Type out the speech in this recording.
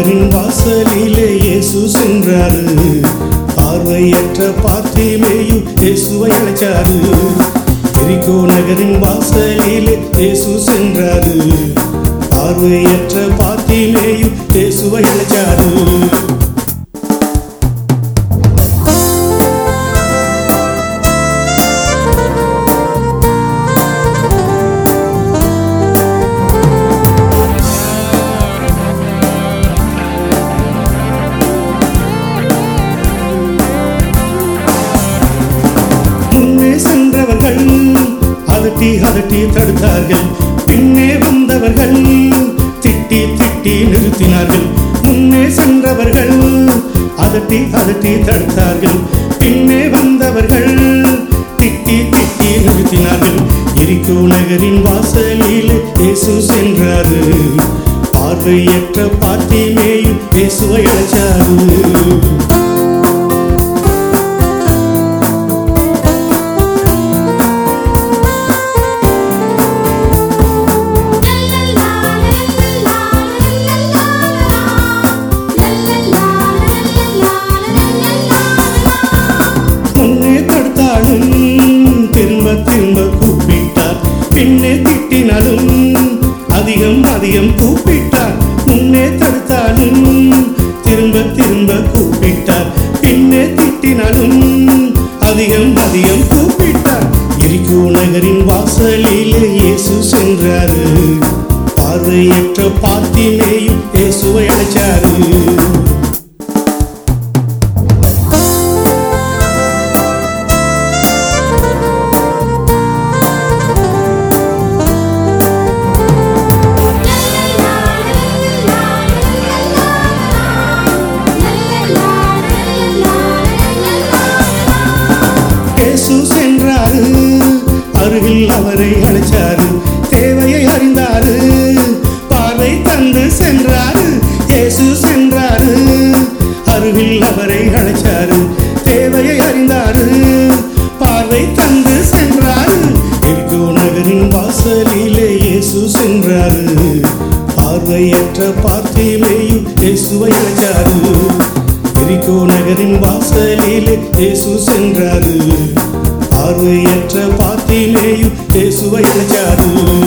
நகரின் வாசலிலே இயேசு சென்றாரு பார்வையற்ற பாத்திமேயும் இயேசுவை அழைச்சாரு எரிகோ நகரின் வாசலிலே இயேசு சென்றாரு பார்வையற்ற பாத்திமேயும் இயேசுவை அழைச்சாரு முன்னே சென்றவர்கள் அதட்டி அதட்டி தடுத்தார்கள் பின்னே வந்தவர்கள் திட்டி திட்டி நிறுத்தினார்கள் முன்னே சென்றவர்கள் அதட்டி அதட்டி தடுத்தார்கள் பின்னே வந்தவர்கள் திட்டி திட்டி நிறுத்தினார்கள் எரிக்கோ நகரின் வாசலில் இயேசு சென்றாரு பார்வையற்ற பாத்திமேயும் இயேசுவை அழைச்சாரு முன்னே தடுத்தாலும் திரும்ப திரும்ப கூப்பிட்டார் பின்னே திட்டினாலும் அதிகம் அதிகம் கூப்பிட்டார் முன்னே தடுத்தாலும் திரும்ப திரும்ப கூப்பிட்டார் பின்னே திட்டினாலும் அதிகம் அதிகம் கூப்பிட்டார் எரிகோ நகரின் வாசலிலே இயேசு சென்றாரு பார்வையற்ற பாத்திமேயும் இயேசுவை அழைச்சாரு இயேசு சென்றாரு அருகில் அவரை அழைச்சாரு தேவையை அறிந்தாரு பார்வை தந்து சென்றாரு இயேசு சென்றாரு அருகில் அவரை அழைச்சாரு தேவையை அறிந்தாரு பார்வை தந்து சென்றாரு எரிகோ நகரின் வாசலிலே இயேசு சென்றாரு பார்வையற்ற பார்த்திலேயும் இயேசுவை அழைச்சாரு எரிகோ நகரின் வாசலிலே இயேசு சென்றாரு பார்வையற்ற பாத்திலேயும் இயேசுவை அழைச்சாரு